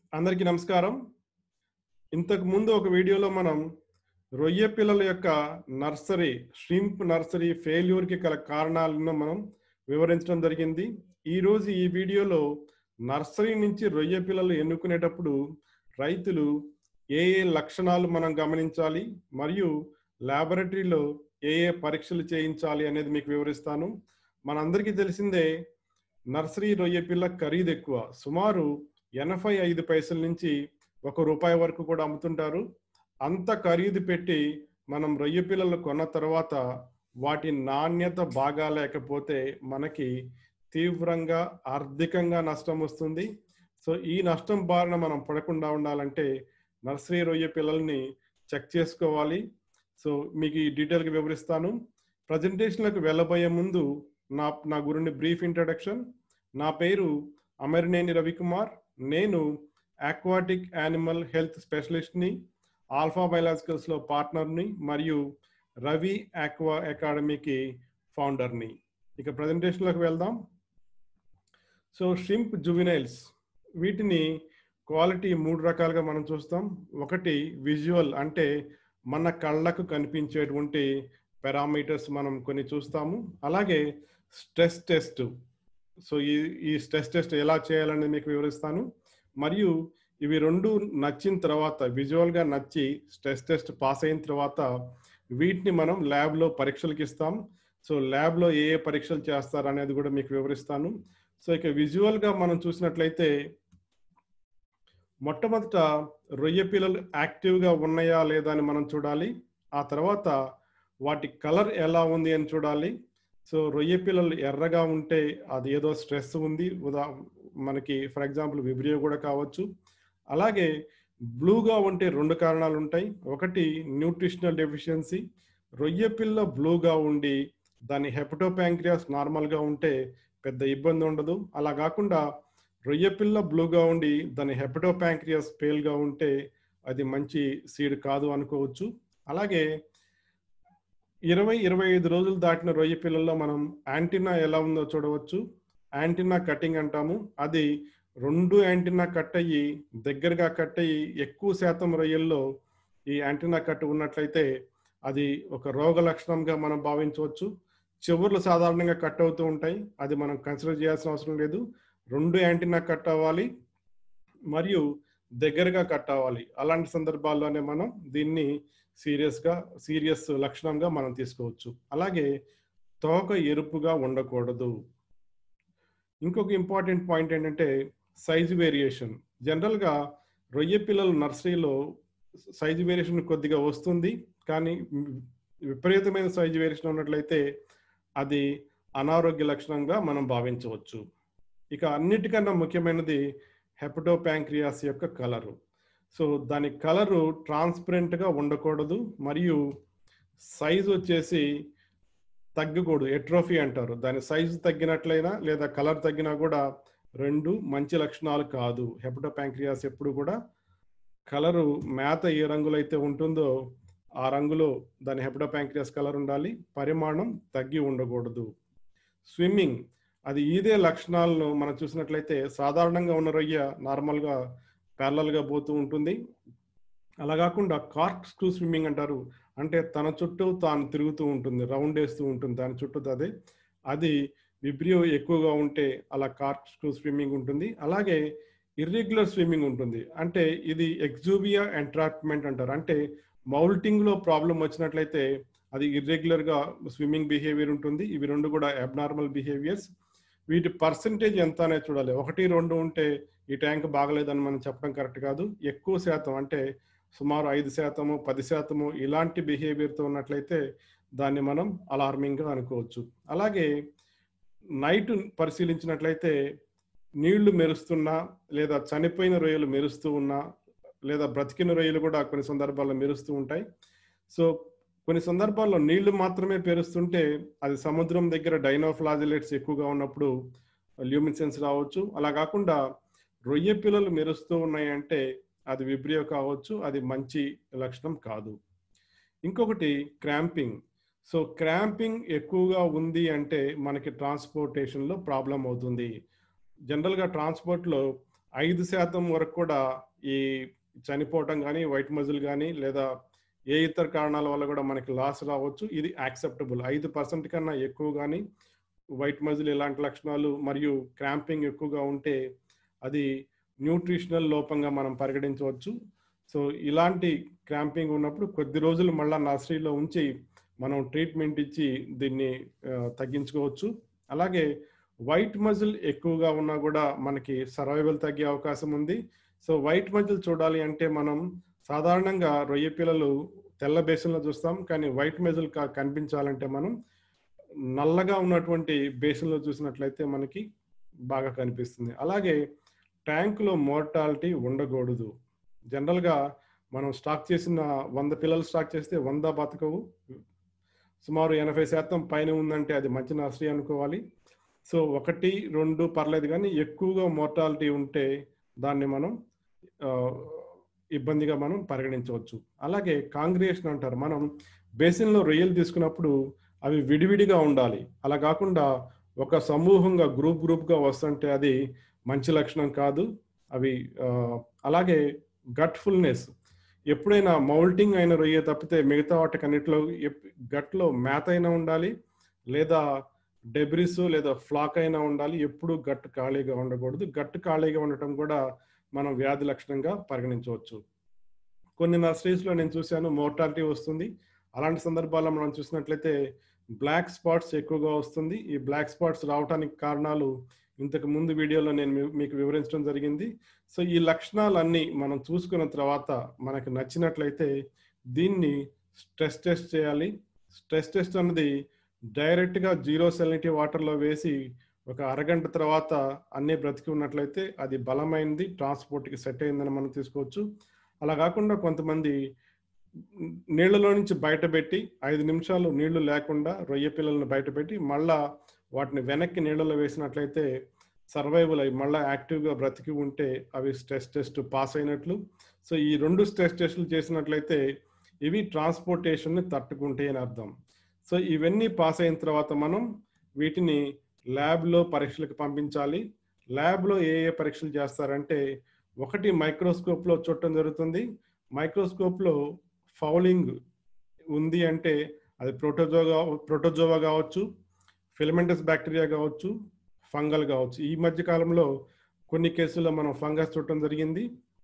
అందరికీ నమస్కారం ఇంతకు ముందు ఒక వీడియోలో మనం రొయ్య పిల్లల యొక్క నర్సరీ షింప్ నర్సరీ ఫెయిల్యూర్కి గల కారణాలను మనం వివరించడం జరిగింది ఈరోజు ఈ వీడియోలో నర్సరీ నుంచి రొయ్య పిల్లలు ఎన్నుకునేటప్పుడు రైతులు ఏ ఏ లక్షణాలు మనం గమనించాలి మరియు ల్యాబొరేటరీలో ఏ ఏ పరీక్షలు చేయించాలి అనేది మీకు వివరిస్తాను మనందరికీ తెలిసిందే నర్సరీ రొయ్య పిల్ల ఖరీదు ఎక్కువ సుమారు ఎనభై ఐదు పైసల నుంచి ఒక రూపాయి వరకు కూడా అమ్ముతుంటారు అంత ఖరీదు పెట్టి మనం రొయ్య పిల్లలు కొన్న తర్వాత వాటి నాణ్యత బాగా లేకపోతే మనకి తీవ్రంగా ఆర్థికంగా నష్టం వస్తుంది సో ఈ నష్టం బారిన మనం పడకుండా ఉండాలంటే నర్సరీ రొయ్య పిల్లల్ని చెక్ చేసుకోవాలి సో మీకు ఈ డీటెయిల్గా వివరిస్తాను ప్రజెంటేషన్లకు వెళ్ళబోయే ముందు నా నా గురుని బ్రీఫ్ ఇంట్రడక్షన్ నా పేరు అమరినేని రవికుమార్ నేను ఆక్వాటిక్ యానిమల్ హెల్త్ స్పెషలిస్ట్ని ఆల్ఫా బయలాజికల్స్లో పార్ట్నర్ని మరియు రవి ఆక్వా అకాడమీకి ఫౌండర్ని ఇక ప్రజెంటేషన్లోకి వెళ్దాం సో షింప్ జువినైల్స్ వీటిని క్వాలిటీ మూడు రకాలుగా మనం చూస్తాం ఒకటి విజువల్ అంటే మన కళ్ళకు కనిపించేటువంటి పారామీటర్స్ మనం కొన్ని చూస్తాము అలాగే స్ట్రెస్ టెస్ట్ సో ఈ ఈ స్ట్రెస్ టెస్ట్ ఎలా చేయాలనేది మీకు వివరిస్తాను మరియు ఇవి రెండు నచ్చిన తర్వాత విజువల్గా నచ్చి స్ట్రెస్ టెస్ట్ పాస్ అయిన తర్వాత వీటిని మనం ల్యాబ్లో పరీక్షలకు ఇస్తాం సో ల్యాబ్లో ఏ ఏ పరీక్షలు చేస్తారు అనేది కూడా మీకు వివరిస్తాను సో ఇక విజువల్గా మనం చూసినట్లయితే మొట్టమొదట రొయ్య పిల్లలు యాక్టివ్గా ఉన్నాయా లేదా అని మనం చూడాలి ఆ తర్వాత వాటి కలర్ ఎలా ఉంది అని చూడాలి సో రొయ్య పిల్లలు ఎర్రగా ఉంటే అది ఏదో స్ట్రెస్ ఉంది ఉదా మనకి ఫర్ ఎగ్జాంపుల్ విబ్రియో కూడా కావచ్చు అలాగే బ్లూగా ఉంటే రెండు కారణాలు ఉంటాయి ఒకటి న్యూట్రిషనల్ డెఫిషియన్సీ రొయ్య పిల్ల బ్లూగా ఉండి దాని హెపటోపాంక్రియాస్ నార్మల్గా ఉంటే పెద్ద ఇబ్బంది ఉండదు అలా కాకుండా రొయ్య పిల్ల బ్లూగా ఉండి దాని హెపటోపాంక్రియాస్ పేల్గా ఉంటే అది మంచి సీడ్ కాదు అనుకోవచ్చు అలాగే ఇరవై ఇరవై ఐదు రోజులు దాటిన రొయ్య పిల్లల్లో మనం యాంటీనా ఎలా ఉందో చూడవచ్చు యాంటీనా కటింగ్ అంటాము అది రెండు యాంటీనా కట్ అయ్యి దగ్గరగా కట్ అయ్యి ఎక్కువ శాతం రొయ్యల్లో ఈ యాంటీనా కట్ ఉన్నట్లయితే అది ఒక రోగ లక్షణంగా మనం భావించవచ్చు చివర్లు సాధారణంగా కట్ అవుతూ ఉంటాయి అది మనం కన్సిడర్ చేయాల్సిన అవసరం లేదు రెండు యాంటీనా కట్ అవ్వాలి మరియు దగ్గరగా కట్ అవ్వాలి అలాంటి సందర్భాల్లోనే మనం దీన్ని సీరియస్గా సీరియస్ లక్షణంగా మనం తీసుకోవచ్చు అలాగే తోక ఎరుపుగా ఉండకూడదు ఇంకొక ఇంపార్టెంట్ పాయింట్ ఏంటంటే సైజు వేరియేషన్ జనరల్గా రొయ్య పిల్లలు నర్సరీలో సైజు వేరియేషన్ కొద్దిగా వస్తుంది కానీ విపరీతమైన సైజు వేరియేషన్ ఉన్నట్లయితే అది అనారోగ్య లక్షణంగా మనం భావించవచ్చు ఇక అన్నిటికన్నా ముఖ్యమైనది హెపటోపాంక్రియాస్ యొక్క కలరు సో దాని కలరు ట్రాన్స్పరెంట్గా ఉండకూడదు మరియు సైజు వచ్చేసి తగ్గకూడదు ఎట్రోఫీ అంటారు దాని సైజు తగ్గినట్లయినా లేదా కలర్ తగ్గినా కూడా రెండు మంచి లక్షణాలు కాదు హెపటోపాంక్రియాస్ ఎప్పుడు కూడా కలరు మేత ఏ రంగులో అయితే ఉంటుందో ఆ రంగులో దాని హెపటోపాంక్రియాస్ కలర్ ఉండాలి పరిమాణం తగ్గి ఉండకూడదు స్విమ్మింగ్ అది ఇదే లక్షణాలను మనం చూసినట్లయితే సాధారణంగా ఉన్న రొయ్య నార్మల్గా ప్యారలల్గా పోతూ ఉంటుంది అలా కాకుండా కార్క్ స్క్రూ స్విమ్మింగ్ అంటారు అంటే తన చుట్టూ తాను తిరుగుతూ ఉంటుంది రౌండ్ వేస్తూ ఉంటుంది దాని చుట్టూ అదే అది విబ్రియో ఎక్కువగా ఉంటే అలా కార్క్ స్క్రూ స్విమ్మింగ్ ఉంటుంది అలాగే ఇర్రెగ్యులర్ స్విమ్మింగ్ ఉంటుంది అంటే ఇది ఎక్జూబియా ఎంట్రాప్మెంట్ అంటారు అంటే మౌల్టింగ్లో ప్రాబ్లం వచ్చినట్లయితే అది ఇర్రెగ్యులర్గా స్విమ్మింగ్ బిహేవియర్ ఉంటుంది ఇవి రెండు కూడా అబ్నార్మల్ బిహేవియర్స్ వీటి పర్సంటేజ్ ఎంత అనేది చూడాలి ఒకటి రెండు ఉంటే ఈ ట్యాంక్ బాగలేదని మనం చెప్పడం కరెక్ట్ కాదు ఎక్కువ శాతం అంటే సుమారు ఐదు శాతము పది శాతము ఇలాంటి బిహేవియర్తో ఉన్నట్లయితే దాన్ని మనం అలార్మింగ్గా అనుకోవచ్చు అలాగే నైట్ పరిశీలించినట్లయితే నీళ్లు మెరుస్తున్నా లేదా చనిపోయిన రొయ్యలు మెరుస్తూ ఉన్నా లేదా బ్రతికిన రొయ్యలు కూడా కొన్ని సందర్భాల్లో మెరుస్తూ ఉంటాయి సో కొన్ని సందర్భాల్లో నీళ్లు మాత్రమే పెరుస్తుంటే అది సముద్రం దగ్గర డైనోఫ్లాజిలేట్స్ ఎక్కువగా ఉన్నప్పుడు ల్యూమిన్సెన్స్ రావచ్చు అలా కాకుండా రొయ్య పిల్లలు మెరుస్తూ ఉన్నాయంటే అది విబ్రియో కావచ్చు అది మంచి లక్షణం కాదు ఇంకొకటి క్రాంపింగ్ సో క్రాంపింగ్ ఎక్కువగా ఉంది అంటే మనకి ట్రాన్స్పోర్టేషన్లో ప్రాబ్లం అవుతుంది జనరల్గా ట్రాన్స్పోర్ట్లో ఐదు శాతం వరకు కూడా ఈ చనిపోవటం కానీ వైట్ మజిల్ కానీ లేదా ఏ ఇతర కారణాల వల్ల కూడా మనకి లాస్ రావచ్చు ఇది యాక్సెప్టబుల్ ఐదు పర్సెంట్ కన్నా ఎక్కువ కానీ వైట్ మజిల్ ఇలాంటి లక్షణాలు మరియు క్రాంపింగ్ ఎక్కువగా ఉంటే అది న్యూట్రిషనల్ లోపంగా మనం పరిగణించవచ్చు సో ఇలాంటి క్రాంపింగ్ ఉన్నప్పుడు కొద్ది రోజులు మళ్ళీ నర్సరీలో ఉంచి మనం ట్రీట్మెంట్ ఇచ్చి దీన్ని తగ్గించుకోవచ్చు అలాగే వైట్ మజిల్ ఎక్కువగా ఉన్నా కూడా మనకి సర్వైవల్ తగ్గే అవకాశం ఉంది సో వైట్ మజిల్ చూడాలి అంటే మనం సాధారణంగా రొయ్య పిల్లలు తెల్ల బేసిన్లో చూస్తాం కానీ వైట్ మజిల్ కనిపించాలంటే మనం నల్లగా ఉన్నటువంటి బేసిన్లో చూసినట్లయితే మనకి బాగా కనిపిస్తుంది అలాగే ట్యాంకులో మోర్టాలిటీ ఉండకూడదు జనరల్గా మనం స్టాక్ చేసిన వంద పిల్లలు స్టాక్ చేస్తే వంద బతకవు సుమారు ఎనభై శాతం పైన ఉందంటే అది మంచి నర్సరీ అనుకోవాలి సో ఒకటి రెండు పర్లేదు కానీ ఎక్కువగా మోర్టాలిటీ ఉంటే దాన్ని మనం ఇబ్బందిగా మనం పరిగణించవచ్చు అలాగే కాంగ్రియేషన్ అంటారు మనం బేసిన్లో రొయ్యలు తీసుకున్నప్పుడు అవి విడివిడిగా ఉండాలి అలా కాకుండా ఒక సమూహంగా గ్రూప్ గ్రూప్గా వస్తుంటే అది మంచి లక్షణం కాదు అవి అలాగే గట్ ఫుల్నెస్ ఎప్పుడైనా మౌల్టింగ్ అయిన రొయ్య తప్పితే మిగతా వాటికన్నిటిలో గట్లో మేత అయినా ఉండాలి లేదా డెబ్రిస్ లేదా ఫ్లాక్ అయినా ఉండాలి ఎప్పుడు గట్టు ఖాళీగా ఉండకూడదు గట్టు ఖాళీగా ఉండటం కూడా మనం వ్యాధి లక్షణంగా పరిగణించవచ్చు కొన్ని నర్సరీస్లో నేను చూశాను మోర్టాలిటీ వస్తుంది అలాంటి సందర్భాల్లో మనం చూసినట్లయితే బ్లాక్ స్పాట్స్ ఎక్కువగా వస్తుంది ఈ బ్లాక్ స్పాట్స్ రావడానికి కారణాలు ఇంతకు ముందు వీడియోలో నేను మీకు వివరించడం జరిగింది సో ఈ లక్షణాలన్నీ మనం చూసుకున్న తర్వాత మనకు నచ్చినట్లయితే దీన్ని స్ట్రెస్ టెస్ట్ చేయాలి స్ట్రెస్ టెస్ట్ అన్నది డైరెక్ట్గా జీరో సెలినిటీ వాటర్లో వేసి ఒక అరగంట తర్వాత అన్నీ బ్రతికి ఉన్నట్లయితే అది బలమైనది ట్రాన్స్పోర్ట్కి సెట్ అయిందని మనం తీసుకోవచ్చు అలా కాకుండా కొంతమంది నీళ్లలో నుంచి బయటపెట్టి ఐదు నిమిషాలు నీళ్లు లేకుండా రొయ్య పిల్లలను బయటపెట్టి మళ్ళా వాటిని వెనక్కి నీళ్ళలో వేసినట్లయితే సర్వైవల్ అవి మళ్ళీ యాక్టివ్గా బ్రతికి ఉంటే అవి స్ట్రెస్ టెస్ట్ పాస్ అయినట్లు సో ఈ రెండు స్ట్రెస్ టెస్టులు చేసినట్లయితే ఇవి ట్రాన్స్పోర్టేషన్ని తట్టుకుంటాయి అని అర్థం సో ఇవన్నీ పాస్ అయిన తర్వాత మనం వీటిని ల్యాబ్లో పరీక్షలకు పంపించాలి ల్యాబ్లో ఏ ఏ పరీక్షలు చేస్తారంటే ఒకటి మైక్రోస్కోప్లో చూడటం జరుగుతుంది మైక్రోస్కోప్లో ఫౌలింగ్ ఉంది అంటే అది ప్రోటోజోగా ప్రోటోజోవా కావచ్చు ఫిలమెంటస్ బ్యాక్టీరియా కావచ్చు ఫంగల్ కావచ్చు ఈ మధ్య కాలంలో కొన్ని కేసుల్లో మనం ఫంగస్ చూడటం జరిగింది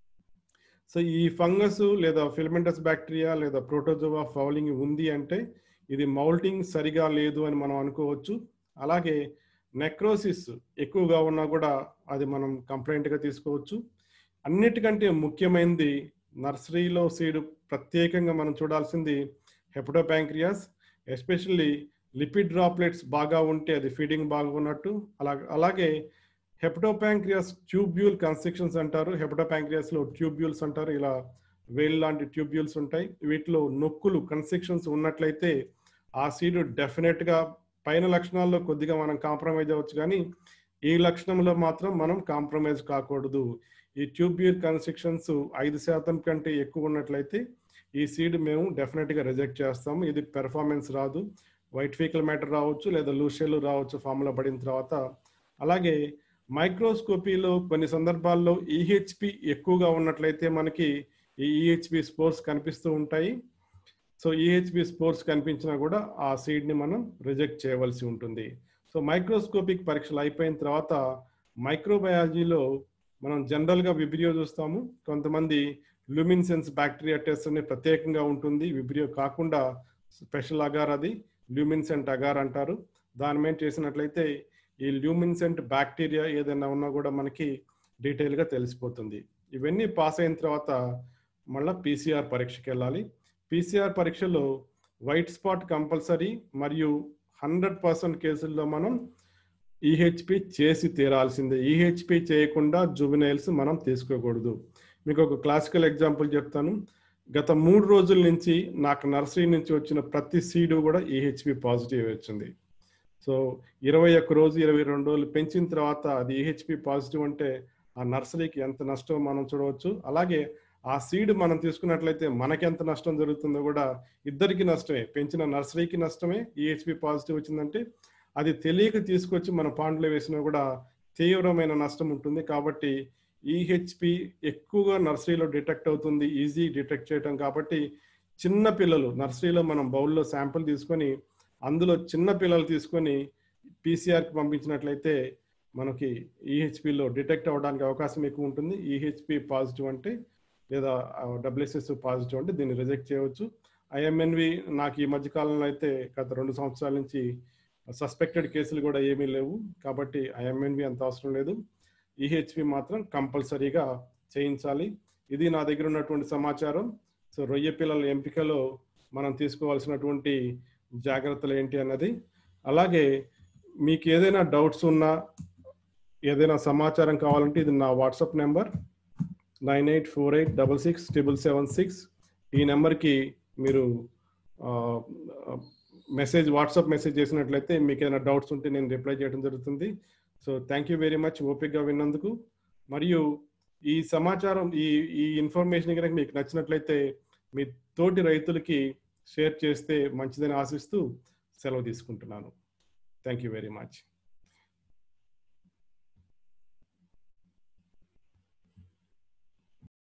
సో ఈ ఫంగస్ లేదా ఫిలమెంటస్ బ్యాక్టీరియా లేదా ప్రోటోజోవా ఫౌలింగ్ ఉంది అంటే ఇది మౌల్టింగ్ సరిగా లేదు అని మనం అనుకోవచ్చు అలాగే నెక్రోసిస్ ఎక్కువగా ఉన్నా కూడా అది మనం కంప్లైంట్గా తీసుకోవచ్చు అన్నిటికంటే ముఖ్యమైనది నర్సరీలో సీడ్ ప్రత్యేకంగా మనం చూడాల్సింది హెపటోప్యాంక్రియాస్ ఎస్పెషల్లీ లిపిడ్ డ్రాప్లెట్స్ బాగా ఉంటే అది ఫీడింగ్ బాగా ఉన్నట్టు అలా అలాగే హెపటోప్యాంక్రియాస్ ట్యూబ్యూల్ కన్స్ట్రక్షన్స్ అంటారు హెపటోప్యాంక్రియాస్లో ట్యూబ్యూల్స్ అంటారు ఇలా వేల్ లాంటి ట్యూబ్యూల్స్ ఉంటాయి వీటిలో నొక్కులు కన్స్ట్రక్షన్స్ ఉన్నట్లయితే ఆ సీడ్ డెఫినెట్గా పైన లక్షణాల్లో కొద్దిగా మనం కాంప్రమైజ్ అవ్వచ్చు కానీ ఈ లక్షణంలో మాత్రం మనం కాంప్రమైజ్ కాకూడదు ఈ ట్యూబ్యూల్ కన్స్ట్రక్షన్స్ ఐదు శాతం కంటే ఎక్కువ ఉన్నట్లయితే ఈ సీడ్ మేము డెఫినెట్గా రిజెక్ట్ చేస్తాము ఇది పెర్ఫార్మెన్స్ రాదు వైట్ ఫీకల్ మ్యాటర్ రావచ్చు లేదా లూషియలు రావచ్చు ఫామ్లో పడిన తర్వాత అలాగే మైక్రోస్కోపీలో కొన్ని సందర్భాల్లో ఈహెచ్పి ఎక్కువగా ఉన్నట్లయితే మనకి ఈ ఈహెచ్పి స్పోర్స్ కనిపిస్తూ ఉంటాయి సో ఈహెచ్పి స్పోర్స్ కనిపించినా కూడా ఆ సీడ్ని మనం రిజెక్ట్ చేయవలసి ఉంటుంది సో మైక్రోస్కోపిక్ పరీక్షలు అయిపోయిన తర్వాత మైక్రోబయాలజీలో మనం జనరల్గా విబ్రియో చూస్తాము కొంతమంది లూమిన్సెన్స్ బ్యాక్టీరియా టెస్ట్ అనేది ప్రత్యేకంగా ఉంటుంది విబ్రియో కాకుండా స్పెషల్ అగార్ అది ల్యూమిన్సెంట్ అగార్ అంటారు దాని మీద చేసినట్లయితే ఈ ల్యూమిన్సెంట్ బ్యాక్టీరియా ఏదైనా ఉన్నా కూడా మనకి డీటెయిల్గా తెలిసిపోతుంది ఇవన్నీ పాస్ అయిన తర్వాత మళ్ళీ పీసీఆర్ పరీక్షకి వెళ్ళాలి పీసీఆర్ పరీక్షలో వైట్ స్పాట్ కంపల్సరీ మరియు హండ్రెడ్ పర్సెంట్ కేసుల్లో మనం ఈహెచ్పి చేసి తీరాల్సిందే ఈహెచ్పి చేయకుండా జుబినైల్స్ మనం తీసుకోకూడదు మీకు ఒక క్లాసికల్ ఎగ్జాంపుల్ చెప్తాను గత మూడు రోజుల నుంచి నాకు నర్సరీ నుంచి వచ్చిన ప్రతి సీడు కూడా ఈహెచ్పి పాజిటివ్ వచ్చింది సో ఇరవై ఒక్క రోజు ఇరవై రెండు రోజులు పెంచిన తర్వాత అది ఈహెచ్పి పాజిటివ్ అంటే ఆ నర్సరీకి ఎంత నష్టం మనం చూడవచ్చు అలాగే ఆ సీడ్ మనం తీసుకున్నట్లయితే మనకి ఎంత నష్టం జరుగుతుందో కూడా ఇద్దరికి నష్టమే పెంచిన నర్సరీకి నష్టమే ఈహెచ్పి పాజిటివ్ వచ్చిందంటే అది తెలియక తీసుకొచ్చి మన పాండ్లో వేసినా కూడా తీవ్రమైన నష్టం ఉంటుంది కాబట్టి ఈహెచ్పి ఎక్కువగా నర్సరీలో డిటెక్ట్ అవుతుంది ఈజీ డిటెక్ట్ చేయటం కాబట్టి చిన్న పిల్లలు నర్సరీలో మనం బౌల్లో శాంపుల్ తీసుకొని అందులో చిన్న పిల్లలు తీసుకొని పీసీఆర్కి పంపించినట్లయితే మనకి ఈహెచ్పిలో డిటెక్ట్ అవ్వడానికి అవకాశం ఎక్కువ ఉంటుంది ఈహెచ్పి పాజిటివ్ అంటే లేదా డబ్ల్యూఎస్ఎస్ పాజిటివ్ అంటే దీన్ని రిజెక్ట్ చేయవచ్చు ఐఎంఎన్వి నాకు ఈ మధ్య కాలంలో అయితే గత రెండు సంవత్సరాల నుంచి సస్పెక్టెడ్ కేసులు కూడా ఏమీ లేవు కాబట్టి ఐఎంఎన్వి అంత అవసరం లేదు ఈహెచ్పి మాత్రం కంపల్సరీగా చేయించాలి ఇది నా దగ్గర ఉన్నటువంటి సమాచారం సో రొయ్య పిల్లల ఎంపికలో మనం తీసుకోవాల్సినటువంటి జాగ్రత్తలు ఏంటి అన్నది అలాగే మీకు ఏదైనా డౌట్స్ ఉన్నా ఏదైనా సమాచారం కావాలంటే ఇది నా WhatsApp number nine eight four eight double six triple seven six ఈ నెంబర్కి మీరు మెసేజ్ వాట్సాప్ మెసేజ్ చేసినట్లయితే మీకు ఏదైనా డౌట్స్ ఉంటే నేను రిప్లై చేయడం జరుగుతుంది so thank you very much ఓపిక్గా విన్నందుకు మరియు ఈ సమాచారం ఈ ఈ ఇన్ఫర్మేషన్ కనుక మీకు నచ్చినట్లయితే మీ తోటి రైతులకి షేర్ చేస్తే మంచిదని ఆశిస్తూ సెలవు తీసుకుంటున్నాను థ్యాంక్ యూ వెరీ మచ్